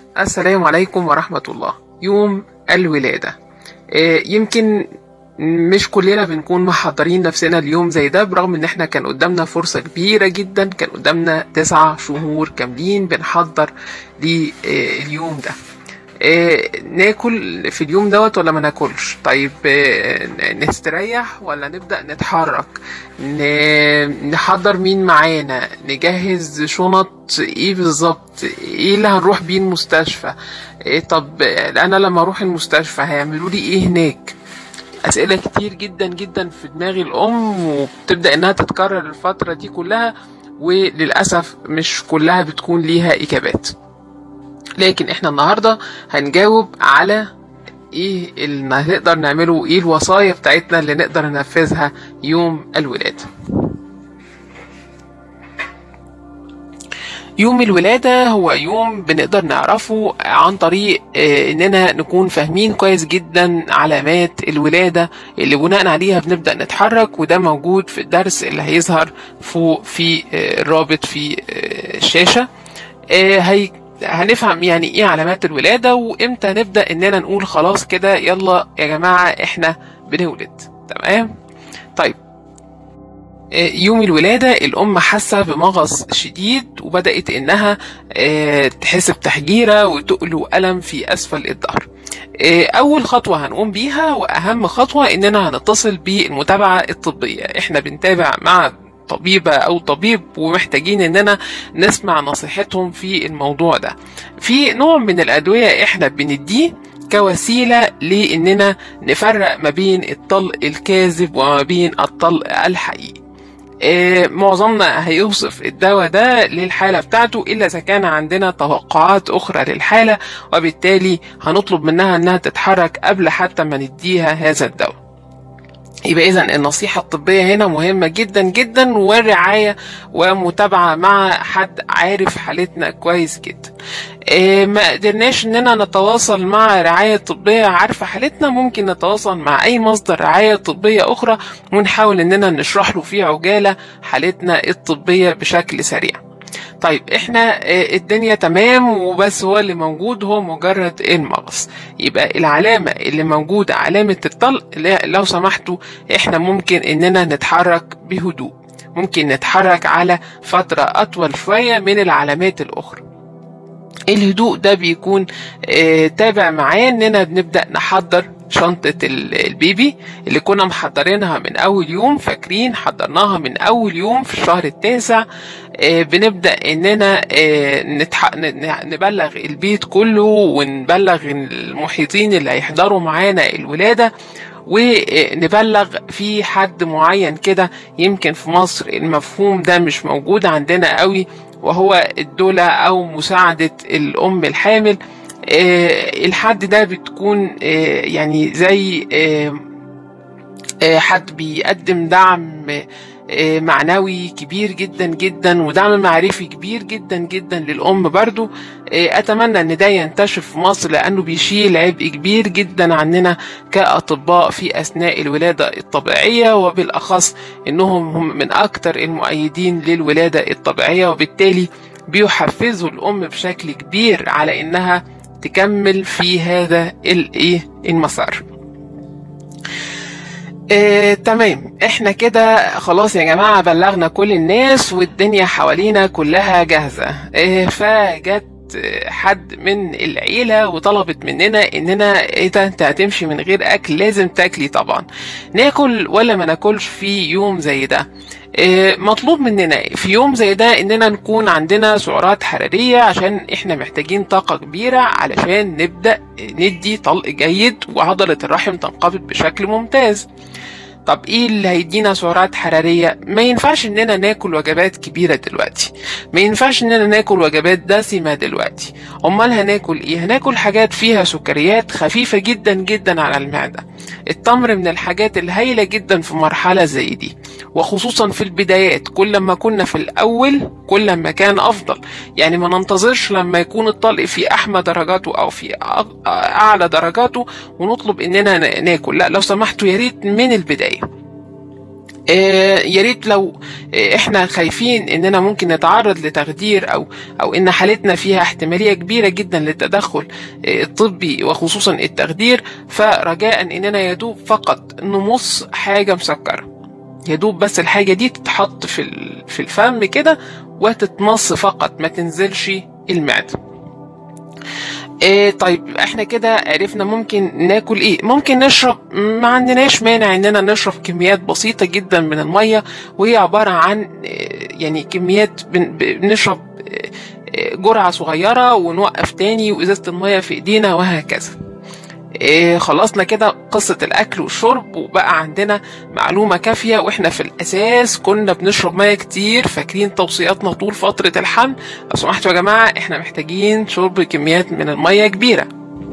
السلام عليكم ورحمة الله يوم الولادة آه، يمكن مش كلنا بنكون محضرين نفسنا اليوم زي ده برغم ان احنا كان قدامنا فرصة كبيرة جدا كان قدامنا تسعة شهور كاملين بنحضر لليوم ده آه، ناكل في اليوم دوت ولا ما ناكلش طيب آه، نستريح ولا نبدأ نتحرك ن- نحضر مين معانا نجهز شنط ايه بالظبط ايه اللي هنروح بيه المستشفى إيه طب آه، انا لما اروح المستشفى هيعملوا لي ايه هناك اسئله كتير جدا جدا في دماغ الام وبتبدا انها تتكرر الفتره دي كلها وللاسف مش كلها بتكون ليها اجابات لكن احنا النهارده هنجاوب على ايه اللي هنقدر نعمله ايه الوصايا بتاعتنا اللي نقدر ننفذها يوم الولاده يوم الولادة هو يوم بنقدر نعرفه عن طريق آه، إننا نكون فاهمين كويس جدا علامات الولادة اللي بناء عليها بنبدأ نتحرك وده موجود في الدرس اللي هيظهر فوق في آه، الرابط في آه، الشاشة آه، هي هنفهم يعني ايه علامات الولادة وامتى نبدأ اننا نقول خلاص كده يلا يا جماعة احنا بنولد تمام طيب يوم الولادة الأم حاسة بمغص شديد وبدأت إنها آه، تحس بتحجيرة وتقل وألم في أسفل الظهر آه، أول خطوة هنقوم بيها وأهم خطوة إننا هنتصل بالمتابعة الطبية إحنا بنتابع مع طبيبة أو طبيب ومحتاجين إننا نسمع نصيحتهم في الموضوع ده في نوع من الأدوية إحنا بنديه كوسيلة لإننا نفرق ما بين الطلق الكاذب وما بين الطلق الحقيقي آه، معظمنا هيوصف الدواء ده للحالة بتاعته إلا إذا كان عندنا توقعات أخرى للحالة وبالتالي هنطلب منها إنها تتحرك قبل حتى ما نديها هذا الدواء يبقى إذا النصيحة الطبية هنا مهمة جدا جدا والرعاية ومتابعة مع حد عارف حالتنا كويس جدا إيه ما قدرناش اننا نتواصل مع رعاية طبية عارفة حالتنا ممكن نتواصل مع اي مصدر رعاية طبية اخرى ونحاول اننا نشرح له في عجالة حالتنا الطبية بشكل سريع طيب احنا آه، الدنيا تمام وبس هو اللي موجود هو مجرد المغص يبقى العلامة اللي موجودة علامة الطلق لا- لو سمحتوا احنا ممكن اننا نتحرك بهدوء ممكن نتحرك على فترة أطول شوية من العلامات الأخرى الهدوء ده بيكون آه، تابع معاه اننا بنبدا نحضر شنطة ال- البيبي اللي كنا محضرينها من أول يوم فاكرين حضرناها من أول يوم في الشهر التاسع آه، بنبدأ إننا آه، نتح... ن- نبلغ البيت كله ونبلغ المحيطين اللي هيحضروا معانا الولادة ونبلغ في حد معين كده يمكن في مصر المفهوم ده مش موجود عندنا قوي وهو الدولة أو مساعدة الأم الحامل آه، الحد ده بتكون آه، يعني زي آه، آه، حد بيقدم دعم آه، معنوي كبير جدا جدا ودعم معرفي كبير جدا جدا للأم برضو آه، أتمنى أن ده ينتشر في مصر لأنه بيشيل عبء كبير جدا عننا كأطباء في أثناء الولادة الطبيعية وبالأخص أنهم هم من أكثر المؤيدين للولادة الطبيعية وبالتالي بيحفزوا الأم بشكل كبير على إنها تكمل في هذا الإيه المسار. آه، تمام احنا كده خلاص يا جماعة بلغنا كل الناس والدنيا حوالينا كلها جاهزة آه، فجت آه، حد من العيلة وطلبت مننا اننا ايه ده انت هتمشي من غير اكل لازم تاكلي طبعا ناكل ولا ما ناكلش في يوم زي ده آه، مطلوب مننا في يوم زي ده اننا نكون عندنا سعرات حرارية عشان احنا محتاجين طاقة كبيرة علشان نبدأ ندي طلق جيد وعضلة الرحم تنقبض بشكل ممتاز طب ايه اللي هيدينا سعرات حرارية ما ينفعش اننا ناكل وجبات كبيرة دلوقتي ما ينفعش اننا ناكل وجبات دسمة دلوقتي امال هناكل ايه هناكل حاجات فيها سكريات خفيفة جدا جدا على المعدة التمر من الحاجات الهايلة جدا في مرحلة زي دي وخصوصا في البدايات كل ما كنا في الاول كل ما كان افضل يعني ما ننتظرش لما يكون الطلق في احمى درجاته او في أع- اعلى درجاته ونطلب اننا ن- ناكل لا لو سمحتوا يا ريت من البدايه آه، يا ريت لو آه، احنا خايفين اننا ممكن نتعرض لتخدير او او ان حالتنا فيها احتماليه كبيره جدا للتدخل آه، الطبي وخصوصا التخدير فرجاء اننا يدوب فقط نمص حاجه مسكره يدوب بس الحاجه دي تتحط في ال- في الفم كده وتتمص فقط ما تنزلش المعده إيه طيب احنا كده عرفنا ممكن ناكل ايه ممكن نشرب ما عندناش مانع اننا نشرب كميات بسيطة جدا من المية وهي عبارة عن إيه، يعني كميات بن- بنشرب إيه، إيه، جرعة صغيرة ونوقف تاني وإزازة المية في ايدينا وهكذا إيه خلصنا كده قصة الأكل والشرب وبقى عندنا معلومة كافية وإحنا في الأساس كنا بنشرب مية كتير فاكرين توصياتنا طول فترة الحمل لو سمحتوا يا جماعة إحنا محتاجين شرب كميات من المية كبيرة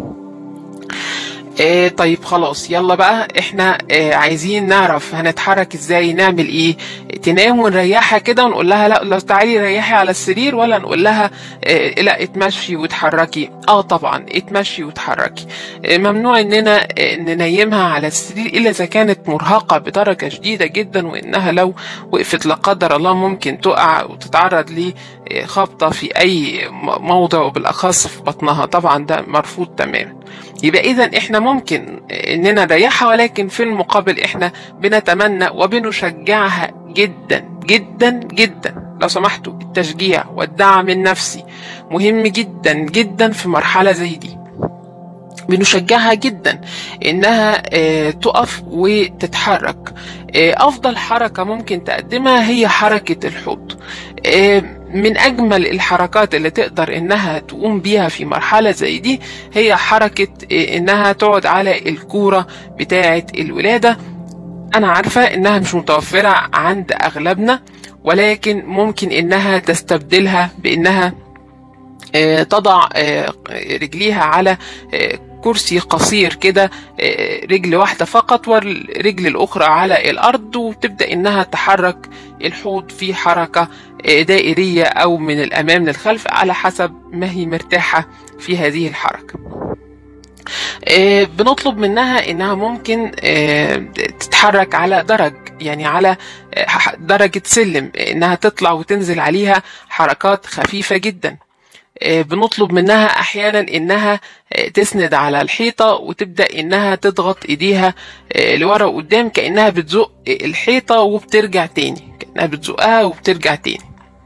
إيه طيب خلاص يلا بقى احنا إيه عايزين نعرف هنتحرك ازاي نعمل ايه تنام ونريحها كده ونقول لها لا لو تعالي ريحي على السرير ولا نقول لها إيه لا اتمشي وتحركي اه طبعا اتمشي وتحركي إيه ممنوع اننا إيه ننيمها على السرير الا اذا كانت مرهقة بدرجة شديدة جدا وانها لو وقفت لا قدر الله ممكن تقع وتتعرض لخبطة في اي م- موضع وبالاخص في بطنها طبعا ده مرفوض تماما يبقى اذا احنا ممكن اننا نريحها ولكن في المقابل احنا بنتمنى وبنشجعها جدا جدا جدا لو سمحتوا التشجيع والدعم النفسي مهم جدا جدا في مرحلة زي دي بنشجعها جدا انها آه، تقف وتتحرك آه، افضل حركة ممكن تقدمها هي حركة الحوض آه، من اجمل الحركات اللي تقدر انها تقوم بيها في مرحلة زي دي هي حركة آه، انها تقعد على الكورة بتاعة الولادة انا عارفة انها مش متوفرة عند اغلبنا ولكن ممكن انها تستبدلها بانها آه، تضع آه، رجليها على آه، كرسي قصير كده آه، رجل واحدة فقط والرجل الأخرى على الأرض وتبدأ إنها تحرك الحوض في حركة آه، دائرية أو من الأمام للخلف على حسب ما هي مرتاحة في هذه الحركة آه، بنطلب منها انها ممكن آه، تتحرك على درج يعني على آه، درجة سلم انها تطلع وتنزل عليها حركات خفيفة جدا آه، بنطلب منها احيانا انها آه، تسند على الحيطة وتبدأ انها تضغط ايديها آه، لورا وقدام كأنها بتزق الحيطة وبترجع تاني كأنها بتزقها وبترجع تاني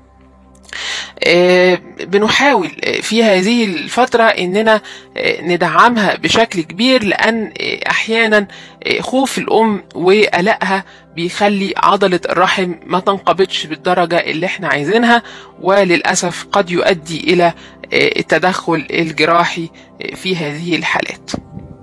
آه، بنحاول آه، في هذه الفترة اننا آه، ندعمها بشكل كبير لان آه، احيانا آه، خوف الام وقلقها بيخلي عضلة الرحم ما تنقبضش بالدرجة اللي احنا عايزينها وللأسف قد يؤدي إلى آه، التدخل الجراحي آه، في هذه الحالات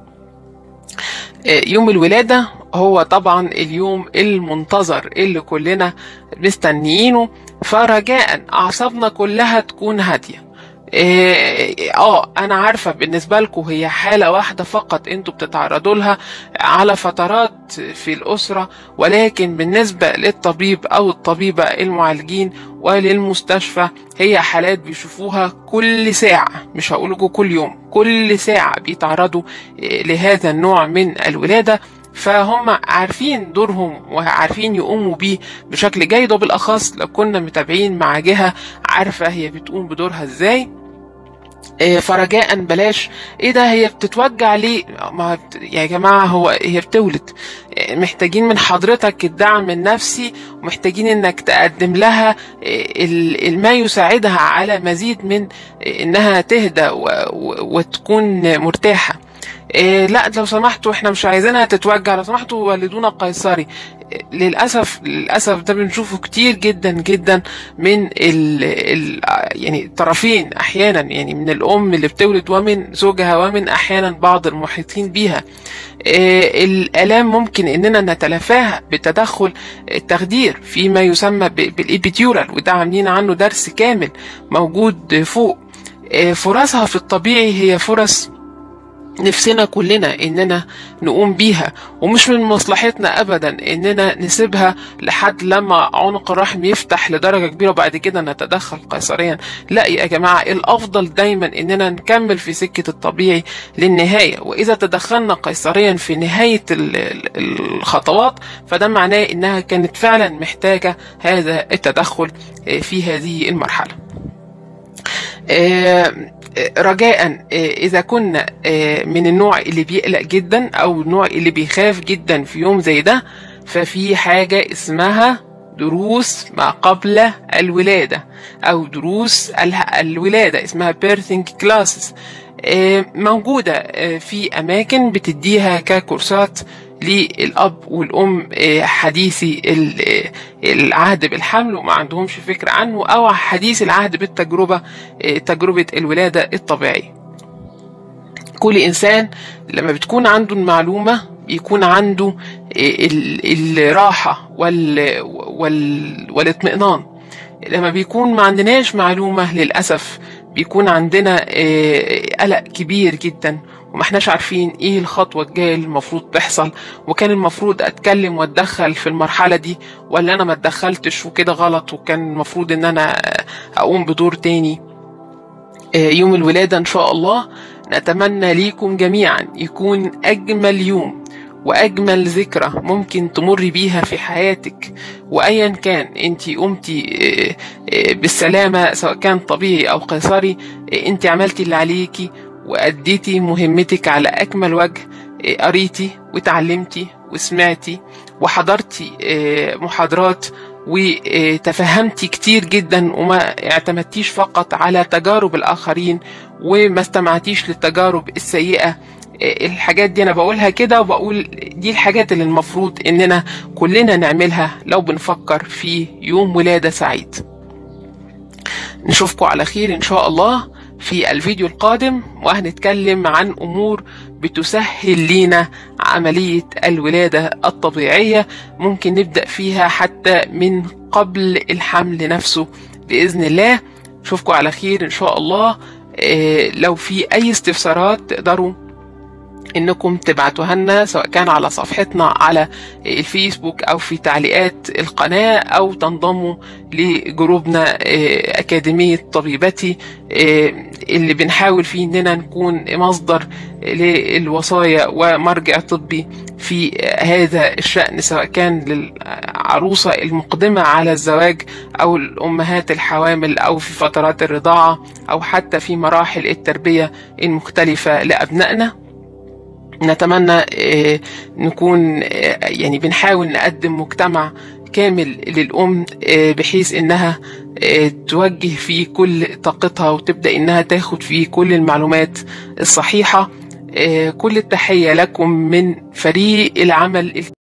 آه، يوم الولادة هو طبعا اليوم المنتظر اللي كلنا مستنيينه فرجاء أعصابنا كلها تكون هادية إيه، اه انا عارفة بالنسبة لكم هي حالة واحدة فقط انتوا بتتعرضوا لها على فترات في الاسرة ولكن بالنسبة للطبيب او الطبيبة المعالجين وللمستشفى هي حالات بيشوفوها كل ساعة مش هقولكم كل يوم كل ساعة بيتعرضوا إيه، لهذا النوع من الولادة فهم عارفين دورهم وعارفين يقوموا بيه بشكل جيد وبالأخص لو كنا متابعين مع جهة عارفة هي بتقوم بدورها ازاي إيه، فرجاء بلاش ايه ده هي بتتوجع ليه ما بت... يا جماعة هو هي بتولد إيه، محتاجين من حضرتك الدعم النفسي ومحتاجين انك تقدم لها إيه، ال- ال- ما يساعدها على مزيد من إيه، انها تهدى و... و... وتكون مرتاحة إيه لا لو سمحتوا احنا مش عايزينها تتوجع لو سمحتوا ولدونا قيصري إيه، للاسف للاسف ده بنشوفه كتير جدا جدا من ال ال يعني الطرفين احيانا يعني من الام اللي بتولد ومن زوجها ومن احيانا بعض المحيطين بيها إيه، الالام ممكن اننا نتلافاها بتدخل التخدير فيما يسمى ب- بالإبيديورال وده عاملين عنه درس كامل موجود فوق إيه، فرصها في الطبيعي هي فرص نفسنا كلنا اننا نقوم بيها ومش من مصلحتنا ابدا اننا نسيبها لحد لما عنق الرحم يفتح لدرجه كبيره وبعد كده نتدخل قيصريا لا يا جماعه الافضل دايما اننا نكمل في سكه الطبيعي للنهايه واذا تدخلنا قيصريا في نهايه الخطوات فده معناه انها كانت فعلا محتاجه هذا التدخل في هذه المرحله رجاء اذا كنا من النوع اللي بيقلق جدا او النوع اللي بيخاف جدا في يوم زي ده ففي حاجة اسمها دروس ما قبل الولادة او دروس الولادة اسمها birthing classes موجودة في اماكن بتديها ككورسات للأب والأم حديثي العهد بالحمل وما عندهمش فكرة عنه أو حديث العهد بالتجربة تجربة الولادة الطبيعية كل إنسان لما بتكون عنده المعلومة يكون عنده الراحة وال... وال... والاطمئنان لما بيكون ما عندناش معلومة للأسف بيكون عندنا قلق كبير جدا وما احناش عارفين ايه الخطوة الجاية اللي المفروض تحصل وكان المفروض اتكلم واتدخل في المرحلة دي ولا انا ما اتدخلتش وكده غلط وكان المفروض ان انا اقوم بدور تاني يوم الولادة ان شاء الله نتمنى ليكم جميعا يكون اجمل يوم واجمل ذكرى ممكن تمر بيها في حياتك وايا كان انت قمتي بالسلامة سواء كان طبيعي او قيصري انت عملتي اللي عليكي وأديتي مهمتك على أكمل وجه قريتي وتعلمتي وسمعتي وحضرتي محاضرات وتفهمتي كتير جدا وما اعتمدتيش فقط على تجارب الآخرين وما استمعتيش للتجارب السيئة الحاجات دي أنا بقولها كده وبقول دي الحاجات اللي المفروض إننا كلنا نعملها لو بنفكر في يوم ولادة سعيد نشوفكم على خير إن شاء الله في الفيديو القادم وهنتكلم عن أمور بتسهل لينا عملية الولادة الطبيعية ممكن نبدأ فيها حتى من قبل الحمل نفسه بإذن الله نشوفكم على خير إن شاء الله لو في أي استفسارات تقدروا انكم تبعتوها لنا سواء كان على صفحتنا على الفيسبوك او في تعليقات القناة او تنضموا لجروبنا اكاديمية طبيبتي اللي بنحاول فيه اننا نكون مصدر للوصايا ومرجع طبي في هذا الشأن سواء كان للعروسة المقدمة على الزواج أو الأمهات الحوامل أو في فترات الرضاعة أو حتى في مراحل التربية المختلفة لأبنائنا نتمنى نكون يعني بنحاول نقدم مجتمع كامل للأم بحيث إنها توجه فيه كل طاقتها وتبدأ إنها تاخد فيه كل المعلومات الصحيحة كل التحية لكم من فريق العمل